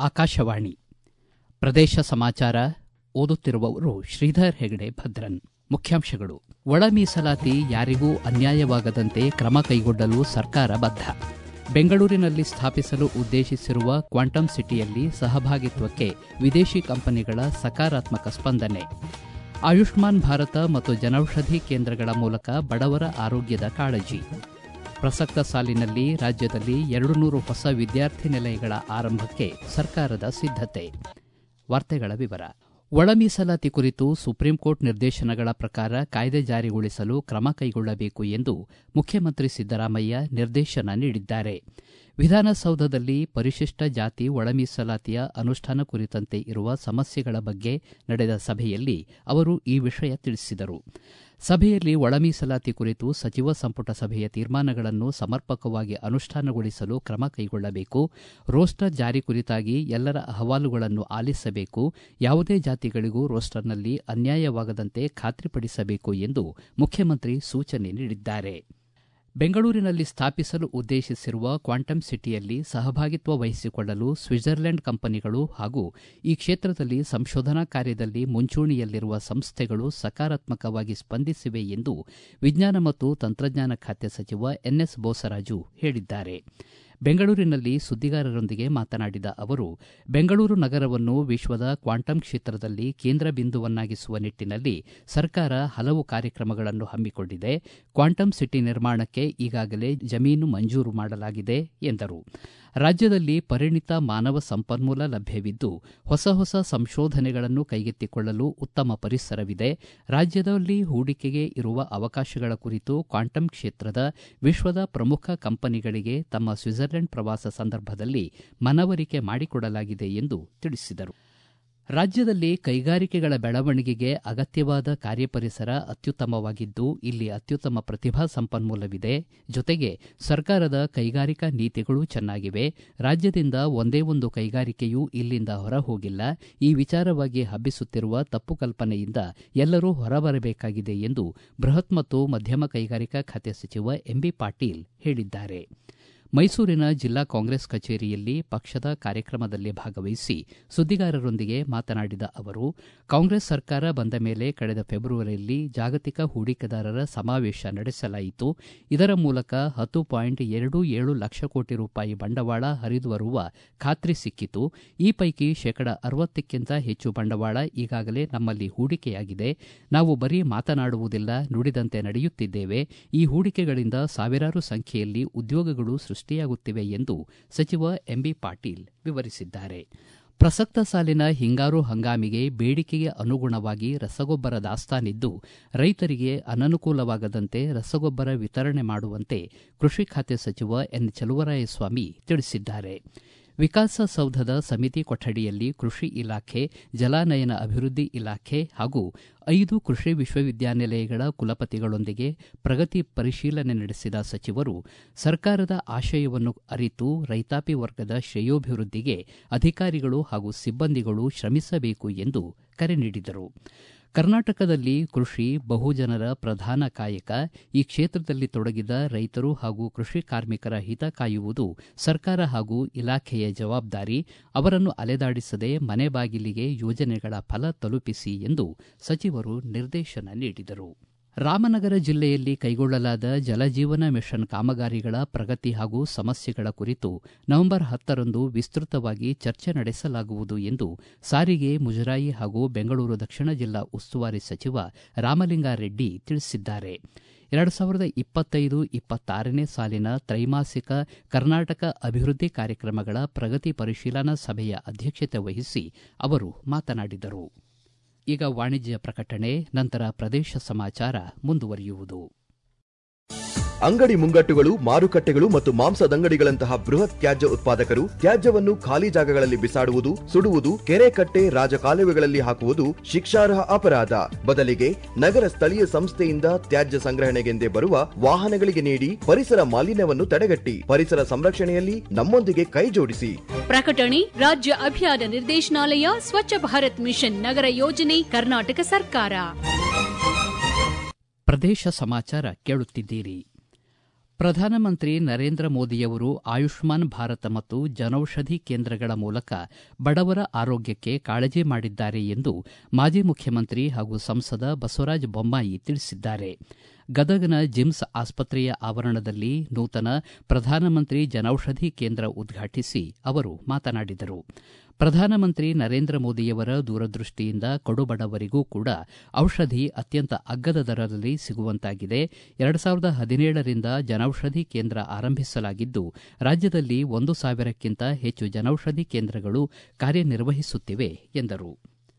ಆಕಾಶವಾಣಿ ಪ್ರದೇಶ ಸಮಾಚಾರ ಓದುತ್ತಿರುವವರು ಶ್ರೀಧರ್ ಹೆಗಡೆ ಭದ್ರನ್ ಮುಖ್ಯಾಂಶಗಳು ಒಳ ಮೀಸಲಾತಿ ಯಾರಿಗೂ ಅನ್ಯಾಯವಾಗದಂತೆ ಕ್ರಮ ಕೈಗೊಳ್ಳಲು ಸರ್ಕಾರ ಬದ್ಧ ಬೆಂಗಳೂರಿನಲ್ಲಿ ಸ್ಥಾಪಿಸಲು ಉದ್ದೇಶಿಸಿರುವ ಕ್ವಾಂಟಮ್ ಸಿಟಿಯಲ್ಲಿ ಸಹಭಾಗಿತ್ವಕ್ಕೆ ವಿದೇಶಿ ಕಂಪನಿಗಳ ಸಕಾರಾತ್ಮಕ ಸ್ಪಂದನೆ ಆಯುಷ್ಮಾನ್ ಭಾರತ ಮತ್ತು ಜನೌಷಧಿ ಕೇಂದ್ರಗಳ ಮೂಲಕ ಬಡವರ ಆರೋಗ್ಯದ ಕಾಳಜಿ ಪ್ರಸಕ್ತ ಸಾಲಿನಲ್ಲಿ ರಾಜ್ಯದಲ್ಲಿ ಎರಡು ನೂರು ಹೊಸ ವಿದ್ಯಾರ್ಥಿ ನಿಲಯಗಳ ಆರಂಭಕ್ಕೆ ಸರ್ಕಾರದ ಸಿದ್ಧತೆ ವಾರ್ತೆಗಳ ವಿವರ ಒಳ ಮೀಸಲಾತಿ ಕುರಿತು ಸುಪ್ರೀಂಕೋರ್ಟ್ ನಿರ್ದೇಶನಗಳ ಪ್ರಕಾರ ಕಾಯ್ದೆ ಜಾರಿಗೊಳಿಸಲು ಕ್ರಮ ಕೈಗೊಳ್ಳಬೇಕು ಎಂದು ಮುಖ್ಯಮಂತ್ರಿ ಸಿದ್ದರಾಮಯ್ಯ ನಿರ್ದೇಶನ ನೀಡಿದ್ದಾರೆ ವಿಧಾನಸೌಧದಲ್ಲಿ ಪರಿಶಿಷ್ಟ ಜಾತಿ ಒಳ ಮೀಸಲಾತಿಯ ಅನುಷ್ಠಾನ ಕುರಿತಂತೆ ಇರುವ ಸಮಸ್ಯೆಗಳ ಬಗ್ಗೆ ನಡೆದ ಸಭೆಯಲ್ಲಿ ಅವರು ಈ ವಿಷಯ ತಿಳಿಸಿದರು ಸಭೆಯಲ್ಲಿ ಒಳ ಮೀಸಲಾತಿ ಕುರಿತು ಸಚಿವ ಸಂಪುಟ ಸಭೆಯ ತೀರ್ಮಾನಗಳನ್ನು ಸಮರ್ಪಕವಾಗಿ ಅನುಷ್ಠಾನಗೊಳಿಸಲು ಕ್ರಮ ಕೈಗೊಳ್ಳಬೇಕು ರೋಸ್ಟರ್ ಜಾರಿ ಕುರಿತಾಗಿ ಎಲ್ಲರ ಅಹವಾಲುಗಳನ್ನು ಆಲಿಸಬೇಕು ಯಾವುದೇ ಜಾತಿಗಳಿಗೂ ರೋಸ್ಟರ್ನಲ್ಲಿ ಅನ್ಯಾಯವಾಗದಂತೆ ಖಾತ್ರಿಪಡಿಸಬೇಕು ಎಂದು ಮುಖ್ಯಮಂತ್ರಿ ಸೂಚನೆ ನೀಡಿದ್ದಾರೆ ಬೆಂಗಳೂರಿನಲ್ಲಿ ಸ್ಥಾಪಿಸಲು ಉದ್ದೇಶಿಸಿರುವ ಕ್ವಾಂಟಮ್ ಸಿಟಿಯಲ್ಲಿ ಸಹಭಾಗಿತ್ವ ವಹಿಸಿಕೊಳ್ಳಲು ಸ್ವಿಟ್ಜರ್ಲೆಂಡ್ ಕಂಪನಿಗಳು ಹಾಗೂ ಈ ಕ್ಷೇತ್ರದಲ್ಲಿ ಸಂಶೋಧನಾ ಕಾರ್ಯದಲ್ಲಿ ಮುಂಚೂಣಿಯಲ್ಲಿರುವ ಸಂಸ್ಥೆಗಳು ಸಕಾರಾತ್ಮಕವಾಗಿ ಸ್ಪಂದಿಸಿವೆ ಎಂದು ವಿಜ್ಞಾನ ಮತ್ತು ತಂತ್ರಜ್ಞಾನ ಖಾತೆ ಸಚಿವ ಎನ್ಎಸ್ ಬೋಸರಾಜು ಹೇಳಿದ್ದಾರೆ ಬೆಂಗಳೂರಿನಲ್ಲಿ ಸುದ್ದಿಗಾರರೊಂದಿಗೆ ಮಾತನಾಡಿದ ಅವರು ಬೆಂಗಳೂರು ನಗರವನ್ನು ವಿಶ್ವದ ಕ್ವಾಂಟಮ್ ಕ್ಷೇತ್ರದಲ್ಲಿ ಕೇಂದ್ರ ಬಿಂದುವನ್ನಾಗಿಸುವ ನಿಟ್ಟನಲ್ಲಿ ಸರ್ಕಾರ ಹಲವು ಕಾರ್ಯಕ್ರಮಗಳನ್ನು ಹಮ್ಮಿಕೊಂಡಿದೆ ಕ್ವಾಂಟಮ್ ಸಿಟಿ ನಿರ್ಮಾಣಕ್ಕೆ ಈಗಾಗಲೇ ಜಮೀನು ಮಂಜೂರು ಮಾಡಲಾಗಿದೆ ಎಂದರು ರಾಜ್ಯದಲ್ಲಿ ಪರಿಣಿತ ಮಾನವ ಸಂಪನ್ಮೂಲ ಲಭ್ಯವಿದ್ದು ಹೊಸ ಹೊಸ ಸಂಶೋಧನೆಗಳನ್ನು ಕೈಗೆತ್ತಿಕೊಳ್ಳಲು ಉತ್ತಮ ಪರಿಸರವಿದೆ ರಾಜ್ಯದಲ್ಲಿ ಹೂಡಿಕೆಗೆ ಇರುವ ಅವಕಾಶಗಳ ಕುರಿತು ಕ್ವಾಂಟಮ್ ಕ್ಷೇತ್ರದ ವಿಶ್ವದ ಪ್ರಮುಖ ಕಂಪನಿಗಳಿಗೆ ತಮ್ಮ ಸ್ವಿಟ್ಜರ್ಲೆಂಡ್ ಪ್ರವಾಸ ಸಂದರ್ಭದಲ್ಲಿ ಮನವರಿಕೆ ಮಾಡಿಕೊಡಲಾಗಿದೆ ಎಂದು ತಿಳಿಸಿದರು ರಾಜ್ಯದಲ್ಲಿ ಕೈಗಾರಿಕೆಗಳ ಬೆಳವಣಿಗೆಗೆ ಅಗತ್ಯವಾದ ಕಾರ್ಯಪರಿಸರ ಅತ್ಯುತ್ತಮವಾಗಿದ್ದು ಇಲ್ಲಿ ಅತ್ಯುತ್ತಮ ಪ್ರತಿಭಾ ಸಂಪನ್ಮೂಲವಿದೆ ಜೊತೆಗೆ ಸರ್ಕಾರದ ಕೈಗಾರಿಕಾ ನೀತಿಗಳು ಚೆನ್ನಾಗಿವೆ ರಾಜ್ಯದಿಂದ ಒಂದೇ ಒಂದು ಕೈಗಾರಿಕೆಯೂ ಇಲ್ಲಿಂದ ಹೊರಹೋಗಿಲ್ಲ ಈ ವಿಚಾರವಾಗಿ ಹಬ್ಬಿಸುತ್ತಿರುವ ತಪ್ಪು ಕಲ್ಪನೆಯಿಂದ ಎಲ್ಲರೂ ಹೊರಬರಬೇಕಾಗಿದೆ ಎಂದು ಬೃಹತ್ ಮತ್ತು ಮಧ್ಯಮ ಕೈಗಾರಿಕಾ ಖಾತೆ ಸಚಿವ ಎಂಬಿ ಪಾಟೀಲ್ ಹೇಳಿದ್ದಾರೆ ಮೈಸೂರಿನ ಜಿಲ್ಲಾ ಕಾಂಗ್ರೆಸ್ ಕಚೇರಿಯಲ್ಲಿ ಪಕ್ಷದ ಕಾರ್ಯಕ್ರಮದಲ್ಲಿ ಭಾಗವಹಿಸಿ ಸುದ್ದಿಗಾರರೊಂದಿಗೆ ಮಾತನಾಡಿದ ಅವರು ಕಾಂಗ್ರೆಸ್ ಸರ್ಕಾರ ಬಂದ ಮೇಲೆ ಕಳೆದ ಫೆಬ್ರವರಿಯಲ್ಲಿ ಜಾಗತಿಕ ಹೂಡಿಕೆದಾರರ ಸಮಾವೇಶ ನಡೆಸಲಾಯಿತು ಇದರ ಮೂಲಕ ಹತ್ತು ಪಾಯಿಂಟ್ ಎರಡು ಏಳು ಲಕ್ಷ ಕೋಟಿ ರೂಪಾಯಿ ಬಂಡವಾಳ ಹರಿದು ಬರುವ ಖಾತ್ರಿ ಸಿಕ್ಕಿತು ಈ ಪೈಕಿ ಶೇಕಡ ಅರವತ್ತಕ್ಕಿಂತ ಹೆಚ್ಚು ಬಂಡವಾಳ ಈಗಾಗಲೇ ನಮ್ಮಲ್ಲಿ ಹೂಡಿಕೆಯಾಗಿದೆ ನಾವು ಬರೀ ಮಾತನಾಡುವುದಿಲ್ಲ ನುಡಿದಂತೆ ನಡೆಯುತ್ತಿದ್ದೇವೆ ಈ ಹೂಡಿಕೆಗಳಿಂದ ಸಾವಿರಾರು ಸಂಖ್ಯೆಯಲ್ಲಿ ಉದ್ಯೋಗಗಳು ಸೃಷ್ಟಿಯಾಗುತ್ತಿವೆ ಎಂದು ಸಚಿವ ಎಂಬಿ ಪಾಟೀಲ್ ವಿವರಿಸಿದ್ದಾರೆ ಪ್ರಸಕ್ತ ಸಾಲಿನ ಹಿಂಗಾರು ಹಂಗಾಮಿಗೆ ಬೇಡಿಕೆಗೆ ಅನುಗುಣವಾಗಿ ರಸಗೊಬ್ಬರ ದಾಸ್ತಾನಿದ್ದು ರೈತರಿಗೆ ಅನನುಕೂಲವಾಗದಂತೆ ರಸಗೊಬ್ಬರ ವಿತರಣೆ ಮಾಡುವಂತೆ ಕೃಷಿ ಖಾತೆ ಸಚಿವ ಎನ್ ಚಲುವರಾಯಸ್ವಾಮಿ ತಿಳಿಸಿದ್ದಾರೆ ವಿಕಾಸಸೌಧದ ಸಮಿತಿ ಕೊಠಡಿಯಲ್ಲಿ ಕೃಷಿ ಇಲಾಖೆ ಜಲಾನಯನ ಅಭಿವೃದ್ಧಿ ಇಲಾಖೆ ಹಾಗೂ ಐದು ಕೃಷಿ ವಿಶ್ವವಿದ್ಯಾನಿಲಯಗಳ ಕುಲಪತಿಗಳೊಂದಿಗೆ ಪ್ರಗತಿ ಪರಿಶೀಲನೆ ನಡೆಸಿದ ಸಚಿವರು ಸರ್ಕಾರದ ಆಶಯವನ್ನು ಅರಿತು ರೈತಾಪಿ ವರ್ಗದ ಶ್ರೇಯೋಭಿವೃದ್ಧಿಗೆ ಅಧಿಕಾರಿಗಳು ಹಾಗೂ ಸಿಬ್ಬಂದಿಗಳು ಶ್ರಮಿಸಬೇಕು ಎಂದು ಕರೆ ನೀಡಿದರು ಕರ್ನಾಟಕದಲ್ಲಿ ಕೃಷಿ ಬಹುಜನರ ಪ್ರಧಾನ ಕಾಯಕ ಈ ಕ್ಷೇತ್ರದಲ್ಲಿ ತೊಡಗಿದ ರೈತರು ಹಾಗೂ ಕೃಷಿ ಕಾರ್ಮಿಕರ ಹಿತ ಕಾಯುವುದು ಸರ್ಕಾರ ಹಾಗೂ ಇಲಾಖೆಯ ಜವಾಬ್ದಾರಿ ಅವರನ್ನು ಅಲೆದಾಡಿಸದೆ ಮನೆ ಬಾಗಿಲಿಗೆ ಯೋಜನೆಗಳ ಫಲ ತಲುಪಿಸಿ ಎಂದು ಸಚಿವರು ನಿರ್ದೇಶನ ನೀಡಿದರು ರಾಮನಗರ ಜಿಲ್ಲೆಯಲ್ಲಿ ಕೈಗೊಳ್ಳಲಾದ ಜಲಜೀವನ ಮಿಷನ್ ಕಾಮಗಾರಿಗಳ ಪ್ರಗತಿ ಹಾಗೂ ಸಮಸ್ಯೆಗಳ ಕುರಿತು ನವೆಂಬರ್ ಹತ್ತರಂದು ವಿಸ್ತೃತವಾಗಿ ಚರ್ಚೆ ನಡೆಸಲಾಗುವುದು ಎಂದು ಸಾರಿಗೆ ಮುಜರಾಯಿ ಹಾಗೂ ಬೆಂಗಳೂರು ದಕ್ಷಿಣ ಜಿಲ್ಲಾ ಉಸ್ತುವಾರಿ ಸಚಿವ ರಾಮಲಿಂಗಾರೆಡ್ಡಿ ತಿಳಿಸಿದ್ದಾರೆ ಎರಡು ಸಾವಿರದ ಇಪ್ಪತ್ತೈದು ಇಪ್ಪತ್ತಾರನೇ ಸಾಲಿನ ತ್ರೈಮಾಸಿಕ ಕರ್ನಾಟಕ ಅಭಿವೃದ್ಧಿ ಕಾರ್ಯಕ್ರಮಗಳ ಪ್ರಗತಿ ಪರಿಶೀಲನಾ ಸಭೆಯ ಅಧ್ಯಕ್ಷತೆ ವಹಿಸಿ ಅವರು ಮಾತನಾಡಿದರು ಈಗ ವಾಣಿಜ್ಯ ಪ್ರಕಟಣೆ ನಂತರ ಪ್ರದೇಶ ಸಮಾಚಾರ ಮುಂದುವರಿಯುವುದು ಅಂಗಡಿ ಮುಂಗಟ್ಟುಗಳು ಮಾರುಕಟ್ಟೆಗಳು ಮತ್ತು ಮಾಂಸದಂಗಡಿಗಳಂತಹ ಬೃಹತ್ ತ್ಯಾಜ್ಯ ಉತ್ಪಾದಕರು ತ್ಯಾಜ್ಯವನ್ನು ಖಾಲಿ ಜಾಗಗಳಲ್ಲಿ ಬಿಸಾಡುವುದು ಸುಡುವುದು ಕೆರೆ ಕಟ್ಟೆ ರಾಜಕಾಲುವೆಗಳಲ್ಲಿ ಹಾಕುವುದು ಶಿಕ್ಷಾರ್ಹ ಅಪರಾಧ ಬದಲಿಗೆ ನಗರ ಸ್ಥಳೀಯ ಸಂಸ್ಥೆಯಿಂದ ತ್ಯಾಜ್ಯ ಸಂಗ್ರಹಣೆಗೆಂದೇ ಬರುವ ವಾಹನಗಳಿಗೆ ನೀಡಿ ಪರಿಸರ ಮಾಲಿನ್ಯವನ್ನು ತಡೆಗಟ್ಟಿ ಪರಿಸರ ಸಂರಕ್ಷಣೆಯಲ್ಲಿ ನಮ್ಮೊಂದಿಗೆ ಕೈ ಜೋಡಿಸಿ ಪ್ರಕಟಣೆ ರಾಜ್ಯ ಅಭಿಯಾನ ನಿರ್ದೇಶನಾಲಯ ಸ್ವಚ್ಛ ಭಾರತ್ ಮಿಷನ್ ನಗರ ಯೋಜನೆ ಕರ್ನಾಟಕ ಸರ್ಕಾರ ಪ್ರದೇಶ ಸಮಾಚಾರ ಕೇಳುತ್ತಿದ್ದೀರಿ ಪ್ರಧಾನಮಂತ್ರಿ ನರೇಂದ್ರ ಮೋದಿಯವರು ಆಯುಷ್ಮಾನ್ ಭಾರತ ಮತ್ತು ಜನೌಷಧಿ ಕೇಂದ್ರಗಳ ಮೂಲಕ ಬಡವರ ಆರೋಗ್ಯಕ್ಕೆ ಕಾಳಜಿ ಮಾಡಿದ್ದಾರೆ ಎಂದು ಮಾಜಿ ಮುಖ್ಯಮಂತ್ರಿ ಹಾಗೂ ಸಂಸದ ಬಸವರಾಜ ಬೊಮ್ಮಾಯಿ ತಿಳಿಸಿದ್ದಾರೆ ಗದಗನ ಜಿಮ್ಸ್ ಆಸ್ಪತ್ರೆಯ ಆವರಣದಲ್ಲಿ ನೂತನ ಪ್ರಧಾನಮಂತ್ರಿ ಜನೌಷಧಿ ಕೇಂದ್ರ ಉದ್ಘಾಟಿಸಿ ಅವರು ಮಾತನಾಡಿದರು ಪ್ರಧಾನಮಂತ್ರಿ ನರೇಂದ್ರ ಮೋದಿಯವರ ದೂರದೃಷ್ಟಿಯಿಂದ ಕಡುಬಡವರಿಗೂ ಕೂಡ ಔಷಧಿ ಅತ್ಯಂತ ಅಗ್ಗದ ದರದಲ್ಲಿ ಸಿಗುವಂತಾಗಿದೆ ಎರಡು ಸಾವಿರದ ಹದಿನೇಳರಿಂದ ಜನೌಷಧಿ ಕೇಂದ್ರ ಆರಂಭಿಸಲಾಗಿದ್ದು ರಾಜ್ಯದಲ್ಲಿ ಒಂದು ಸಾವಿರಕ್ಕಿಂತ ಹೆಚ್ಚು ಜನೌಷಧಿ ಕೇಂದ್ರಗಳು ಕಾರ್ಯನಿರ್ವಹಿಸುತ್ತಿವೆ ಎಂದರು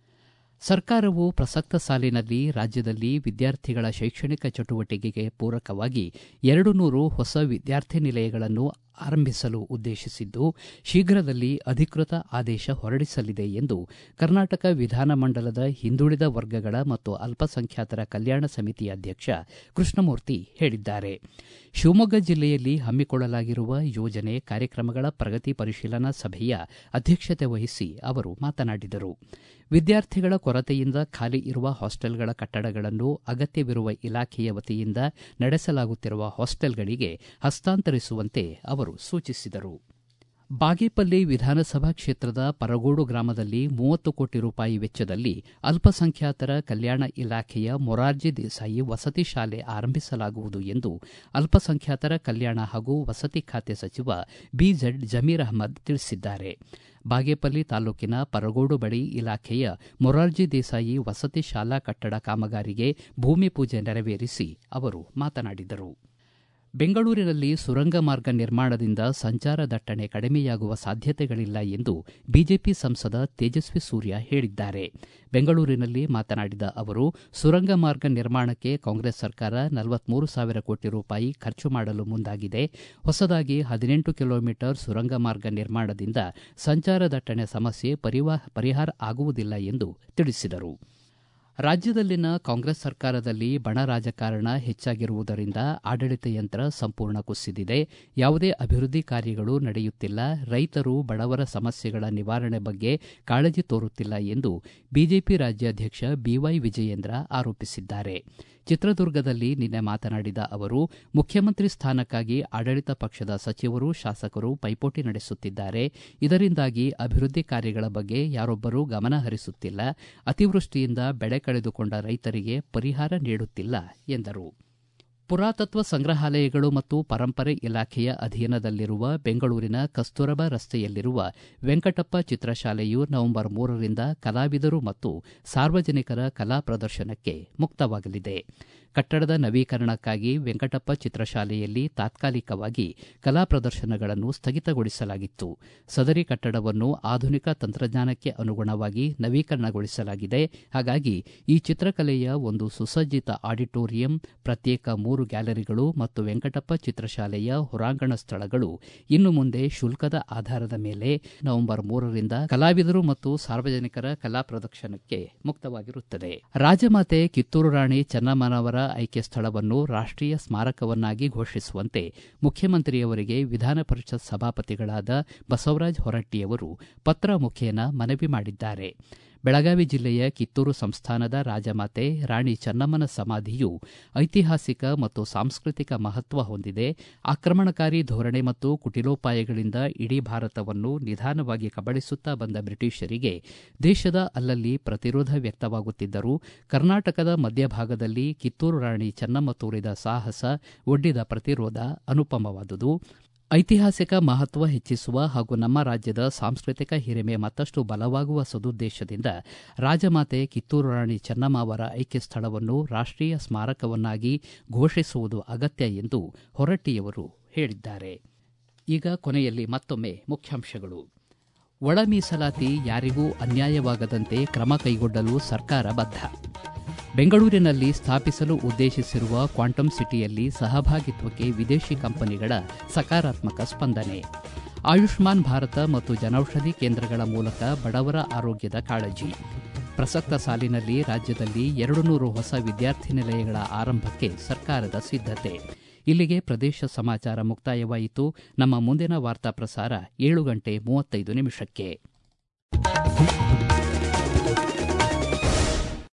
ಸರ್ಕಾರವು ಪ್ರಸಕ್ತ ಸಾಲಿನಲ್ಲಿ ರಾಜ್ಯದಲ್ಲಿ ವಿದ್ಯಾರ್ಥಿಗಳ ಶೈಕ್ಷಣಿಕ ಚಟುವಟಿಕೆಗೆ ಪೂರಕವಾಗಿ ಎರಡು ನೂರು ಹೊಸ ವಿದ್ಯಾರ್ಥಿ ನಿಲಯಗಳನ್ನು ಆರಂಭಿಸಲು ಉದ್ದೇಶಿಸಿದ್ದು ಶೀಘ್ರದಲ್ಲಿ ಅಧಿಕೃತ ಆದೇಶ ಹೊರಡಿಸಲಿದೆ ಎಂದು ಕರ್ನಾಟಕ ವಿಧಾನಮಂಡಲದ ಹಿಂದುಳಿದ ವರ್ಗಗಳ ಮತ್ತು ಅಲ್ಪಸಂಖ್ಯಾತರ ಕಲ್ಯಾಣ ಸಮಿತಿ ಅಧ್ಯಕ್ಷ ಕೃಷ್ಣಮೂರ್ತಿ ಹೇಳಿದ್ದಾರೆ ಶಿವಮೊಗ್ಗ ಜಿಲ್ಲೆಯಲ್ಲಿ ಹಮ್ಮಿಕೊಳ್ಳಲಾಗಿರುವ ಯೋಜನೆ ಕಾರ್ಯಕ್ರಮಗಳ ಪ್ರಗತಿ ಪರಿಶೀಲನಾ ಸಭೆಯ ಅಧ್ಯಕ್ಷತೆ ವಹಿಸಿ ಅವರು ಮಾತನಾಡಿದರು ವಿದ್ಯಾರ್ಥಿಗಳ ಕೊರತೆಯಿಂದ ಖಾಲಿ ಇರುವ ಹಾಸ್ಟೆಲ್ಗಳ ಕಟ್ಟಡಗಳನ್ನು ಅಗತ್ಯವಿರುವ ಇಲಾಖೆಯ ವತಿಯಿಂದ ನಡೆಸಲಾಗುತ್ತಿರುವ ಹಾಸ್ಟೆಲ್ಗಳಿಗೆ ಹಸ್ತಾಂತರಿಸುವಂತೆ ಅವರು ಸೂಚಿಸಿದರು ಬಾಗೇಪಲ್ಲಿ ವಿಧಾನಸಭಾ ಕ್ಷೇತ್ರದ ಪರಗೋಡು ಗ್ರಾಮದಲ್ಲಿ ಮೂವತ್ತು ಕೋಟಿ ರೂಪಾಯಿ ವೆಚ್ಚದಲ್ಲಿ ಅಲ್ಪಸಂಖ್ಯಾತರ ಕಲ್ಯಾಣ ಇಲಾಖೆಯ ಮೊರಾರ್ಜಿ ದೇಸಾಯಿ ವಸತಿ ಶಾಲೆ ಆರಂಭಿಸಲಾಗುವುದು ಎಂದು ಅಲ್ಪಸಂಖ್ಯಾತರ ಕಲ್ಯಾಣ ಹಾಗೂ ವಸತಿ ಖಾತೆ ಸಚಿವ ಬಿಜೆಡ್ ಜಮೀರ್ ಅಹಮದ್ ತಿಳಿಸಿದ್ದಾರೆ ಬಾಗೇಪಲ್ಲಿ ತಾಲೂಕಿನ ಪರಗೋಡು ಬಳಿ ಇಲಾಖೆಯ ಮೊರಾರ್ಜಿ ದೇಸಾಯಿ ವಸತಿ ಶಾಲಾ ಕಟ್ಟಡ ಕಾಮಗಾರಿಗೆ ಭೂಮಿ ಪೂಜೆ ನೆರವೇರಿಸಿ ಅವರು ಮಾತನಾಡಿದರು ಬೆಂಗಳೂರಿನಲ್ಲಿ ಸುರಂಗ ಮಾರ್ಗ ನಿರ್ಮಾಣದಿಂದ ಸಂಚಾರ ದಟ್ಟಣೆ ಕಡಿಮೆಯಾಗುವ ಸಾಧ್ಯತೆಗಳಿಲ್ಲ ಎಂದು ಬಿಜೆಪಿ ಸಂಸದ ತೇಜಸ್ವಿ ಸೂರ್ಯ ಹೇಳಿದ್ದಾರೆ ಬೆಂಗಳೂರಿನಲ್ಲಿ ಮಾತನಾಡಿದ ಅವರು ಸುರಂಗ ಮಾರ್ಗ ನಿರ್ಮಾಣಕ್ಕೆ ಕಾಂಗ್ರೆಸ್ ಸರ್ಕಾರ ನಲವತ್ಮೂರು ಸಾವಿರ ಕೋಟಿ ರೂಪಾಯಿ ಖರ್ಚು ಮಾಡಲು ಮುಂದಾಗಿದೆ ಹೊಸದಾಗಿ ಹದಿನೆಂಟು ಕಿಲೋಮೀಟರ್ ಸುರಂಗ ಮಾರ್ಗ ನಿರ್ಮಾಣದಿಂದ ಸಂಚಾರ ದಟ್ಟಣೆ ಸಮಸ್ಯೆ ಪರಿಹಾರ ಆಗುವುದಿಲ್ಲ ಎಂದು ತಿಳಿಸಿದರು ರಾಜ್ಯದಲ್ಲಿನ ಕಾಂಗ್ರೆಸ್ ಸರ್ಕಾರದಲ್ಲಿ ಬಣ ರಾಜಕಾರಣ ಹೆಚ್ಚಾಗಿರುವುದರಿಂದ ಆಡಳಿತ ಯಂತ್ರ ಸಂಪೂರ್ಣ ಕುಸಿದಿದೆ ಯಾವುದೇ ಅಭಿವೃದ್ಧಿ ಕಾರ್ಯಗಳು ನಡೆಯುತ್ತಿಲ್ಲ ರೈತರು ಬಡವರ ಸಮಸ್ಯೆಗಳ ನಿವಾರಣೆ ಬಗ್ಗೆ ಕಾಳಜಿ ತೋರುತ್ತಿಲ್ಲ ಎಂದು ಬಿಜೆಪಿ ರಾಜ್ಯಾಧ್ಯಕ್ಷ ಬಿವೈ ವಿಜಯೇಂದ್ರ ಆರೋಪಿಸಿದ್ದಾರೆ ಚಿತ್ರದುರ್ಗದಲ್ಲಿ ನಿನ್ನೆ ಮಾತನಾಡಿದ ಅವರು ಮುಖ್ಯಮಂತ್ರಿ ಸ್ಥಾನಕ್ಕಾಗಿ ಆಡಳಿತ ಪಕ್ಷದ ಸಚಿವರು ಶಾಸಕರು ಪೈಪೋಟಿ ನಡೆಸುತ್ತಿದ್ದಾರೆ ಇದರಿಂದಾಗಿ ಅಭಿವೃದ್ಧಿ ಕಾರ್ಯಗಳ ಬಗ್ಗೆ ಯಾರೊಬ್ಬರೂ ಗಮನ ಹರಿಸುತ್ತಿಲ್ಲ ಅತಿವೃಷ್ಟಿಯಿಂದ ಬೆಳೆ ಕಳೆದುಕೊಂಡ ರೈತರಿಗೆ ಪರಿಹಾರ ನೀಡುತ್ತಿಲ್ಲ ಎಂದರು ಪುರಾತತ್ವ ಸಂಗ್ರಹಾಲಯಗಳು ಮತ್ತು ಪರಂಪರೆ ಇಲಾಖೆಯ ಅಧೀನದಲ್ಲಿರುವ ಬೆಂಗಳೂರಿನ ಕಸ್ತೂರಬಾ ರಸ್ತೆಯಲ್ಲಿರುವ ವೆಂಕಟಪ್ಪ ಚಿತ್ರಶಾಲೆಯು ನವೆಂಬರ್ ಮೂರರಿಂದ ಕಲಾವಿದರು ಮತ್ತು ಸಾರ್ವಜನಿಕರ ಕಲಾ ಪ್ರದರ್ಶನಕ್ಕೆ ಮುಕ್ತವಾಗಲಿದೆ ಕಟ್ಟಡದ ನವೀಕರಣಕ್ಕಾಗಿ ವೆಂಕಟಪ್ಪ ಚಿತ್ರಶಾಲೆಯಲ್ಲಿ ತಾತ್ಕಾಲಿಕವಾಗಿ ಕಲಾ ಪ್ರದರ್ಶನಗಳನ್ನು ಸ್ಥಗಿತಗೊಳಿಸಲಾಗಿತ್ತು ಸದರಿ ಕಟ್ಟಡವನ್ನು ಆಧುನಿಕ ತಂತ್ರಜ್ಞಾನಕ್ಕೆ ಅನುಗುಣವಾಗಿ ನವೀಕರಣಗೊಳಿಸಲಾಗಿದೆ ಹಾಗಾಗಿ ಈ ಚಿತ್ರಕಲೆಯ ಒಂದು ಸುಸಜ್ಜಿತ ಆಡಿಟೋರಿಯಂ ಪ್ರತ್ಯೇಕ ಮೂರು ಗ್ಯಾಲರಿಗಳು ಮತ್ತು ವೆಂಕಟಪ್ಪ ಚಿತ್ರಶಾಲೆಯ ಹೊರಾಂಗಣ ಸ್ಥಳಗಳು ಇನ್ನು ಮುಂದೆ ಶುಲ್ಕದ ಆಧಾರದ ಮೇಲೆ ನವೆಂಬರ್ ಮೂರರಿಂದ ಕಲಾವಿದರು ಮತ್ತು ಸಾರ್ವಜನಿಕರ ಕಲಾ ಪ್ರದರ್ಶನಕ್ಕೆ ಮುಕ್ತವಾಗಿರುತ್ತದೆ ರಾಜಮಾತೆ ಕಿತ್ತೂರು ರಾಣಿ ಚೆನ್ನಮ್ಮನವರ ಆಯ್ಕೆ ಸ್ಥಳವನ್ನು ರಾಷ್ಟೀಯ ಸ್ಮಾರಕವನ್ನಾಗಿ ಘೋಷಿಸುವಂತೆ ಮುಖ್ಯಮಂತ್ರಿಯವರಿಗೆ ವಿಧಾನ ಪರಿಷತ್ ಸಭಾಪತಿಗಳಾದ ಬಸವರಾಜ ಹೊರಟ್ಟಿಯವರು ಪತ್ರ ಮುಖೇನ ಮನವಿ ಮಾಡಿದ್ದಾರೆ ಬೆಳಗಾವಿ ಜಿಲ್ಲೆಯ ಕಿತ್ತೂರು ಸಂಸ್ಥಾನದ ರಾಜಮಾತೆ ರಾಣಿ ಚೆನ್ನಮ್ಮನ ಸಮಾಧಿಯು ಐತಿಹಾಸಿಕ ಮತ್ತು ಸಾಂಸ್ಕೃತಿಕ ಮಹತ್ವ ಹೊಂದಿದೆ ಆಕ್ರಮಣಕಾರಿ ಧೋರಣೆ ಮತ್ತು ಕುಟಿಲೋಪಾಯಗಳಿಂದ ಇಡೀ ಭಾರತವನ್ನು ನಿಧಾನವಾಗಿ ಕಬಳಿಸುತ್ತಾ ಬಂದ ಬ್ರಿಟಿಷರಿಗೆ ದೇಶದ ಅಲ್ಲಲ್ಲಿ ಪ್ರತಿರೋಧ ವ್ಯಕ್ತವಾಗುತ್ತಿದ್ದರೂ ಕರ್ನಾಟಕದ ಮಧ್ಯಭಾಗದಲ್ಲಿ ಕಿತ್ತೂರು ರಾಣಿ ಚೆನ್ನಮ್ಮ ತೋರಿದ ಸಾಹಸ ಒಡ್ಡಿದ ಪ್ರತಿರೋಧ ಅನುಪಮವಾದುದು ಐತಿಹಾಸಿಕ ಮಹತ್ವ ಹೆಚ್ಚಿಸುವ ಹಾಗೂ ನಮ್ಮ ರಾಜ್ಯದ ಸಾಂಸ್ಕೃತಿಕ ಹಿರಿಮೆ ಮತ್ತಷ್ಟು ಬಲವಾಗುವ ಸದುದ್ದೇಶದಿಂದ ರಾಜಮಾತೆ ಕಿತ್ತೂರು ರಾಣಿ ಚೆನ್ನಮ್ಮ ಅವರ ಐಕ್ಯ ಸ್ಥಳವನ್ನು ರಾಷ್ಟೀಯ ಸ್ಮಾರಕವನ್ನಾಗಿ ಘೋಷಿಸುವುದು ಅಗತ್ಯ ಎಂದು ಹೊರಟ್ಟಿಯವರು ಹೇಳಿದ್ದಾರೆ ಈಗ ಕೊನೆಯಲ್ಲಿ ಮತ್ತೊಮ್ಮೆ ಮುಖ್ಯಾಂಶಗಳು ಒಳ ಮೀಸಲಾತಿ ಯಾರಿಗೂ ಅನ್ಯಾಯವಾಗದಂತೆ ಕ್ರಮ ಕೈಗೊಳ್ಳಲು ಸರ್ಕಾರ ಬದ್ಧ ಬೆಂಗಳೂರಿನಲ್ಲಿ ಸ್ಥಾಪಿಸಲು ಉದ್ದೇಶಿಸಿರುವ ಕ್ವಾಂಟಮ್ ಸಿಟಿಯಲ್ಲಿ ಸಹಭಾಗಿತ್ವಕ್ಕೆ ವಿದೇಶಿ ಕಂಪನಿಗಳ ಸಕಾರಾತ್ಮಕ ಸ್ಪಂದನೆ ಆಯುಷ್ಮಾನ್ ಭಾರತ ಮತ್ತು ಜನೌಷಧಿ ಕೇಂದ್ರಗಳ ಮೂಲಕ ಬಡವರ ಆರೋಗ್ಯದ ಕಾಳಜಿ ಪ್ರಸಕ್ತ ಸಾಲಿನಲ್ಲಿ ರಾಜ್ಯದಲ್ಲಿ ಎರಡು ನೂರು ಹೊಸ ವಿದ್ಯಾರ್ಥಿ ನಿಲಯಗಳ ಆರಂಭಕ್ಕೆ ಸರ್ಕಾರದ ಸಿದ್ಧತೆ ಇಲ್ಲಿಗೆ ಪ್ರದೇಶ ಸಮಾಚಾರ ಮುಕ್ತಾಯವಾಯಿತು ನಮ್ಮ ಮುಂದಿನ ವಾರ್ತಾ ಪ್ರಸಾರ ಏಳು ಗಂಟೆ ಮೂವತ್ತೈದು ನಿಮಿಷಕ್ಕೆ